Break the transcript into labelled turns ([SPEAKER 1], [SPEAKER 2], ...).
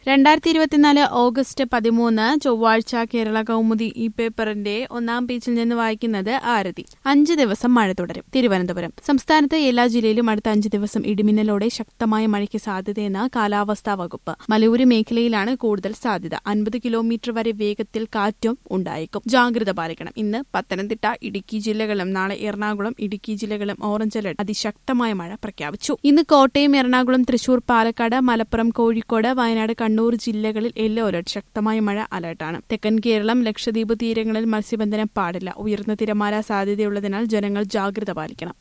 [SPEAKER 1] രണ്ടായിരത്തി ഇരുപത്തിനാല് ഓഗസ്റ്റ് പതിമൂന്ന് ചൊവ്വാഴ്ച കേരള കൗമുദി ഈ പേപ്പറിന്റെ ഒന്നാം പേജിൽ നിന്ന് വായിക്കുന്നത് ആരതി അഞ്ച് ദിവസം മഴ തുടരും തിരുവനന്തപുരം സംസ്ഥാനത്ത് എല്ലാ ജില്ലയിലും അടുത്ത അഞ്ച് ദിവസം ഇടിമിന്നലോടെ ശക്തമായ മഴയ്ക്ക് സാധ്യതയെന്ന് കാലാവസ്ഥാ വകുപ്പ് മലയോര മേഖലയിലാണ് കൂടുതൽ സാധ്യത അൻപത് കിലോമീറ്റർ വരെ വേഗത്തിൽ കാറ്റും ഉണ്ടായേക്കും ജാഗ്രത പാലിക്കണം ഇന്ന് പത്തനംതിട്ട ഇടുക്കി ജില്ലകളും നാളെ എറണാകുളം ഇടുക്കി ജില്ലകളും ഓറഞ്ച് അലർട്ട് അതിശക്തമായ മഴ പ്രഖ്യാപിച്ചു ഇന്ന് കോട്ടയം എറണാകുളം തൃശൂർ പാലക്കാട് മലപ്പുറം കോഴിക്കോട് വയനാട് കണ്ണൂർ ജില്ലകളിൽ യെല്ലോ അലർട്ട് ശക്തമായ മഴ അലർട്ടാണ് തെക്കൻ കേരളം ലക്ഷദ്വീപ് തീരങ്ങളിൽ മത്സ്യബന്ധനം പാടില്ല ഉയർന്ന തിരമാല സാധ്യതയുള്ളതിനാൽ ജനങ്ങൾ ജാഗ്രത പാലിക്കണം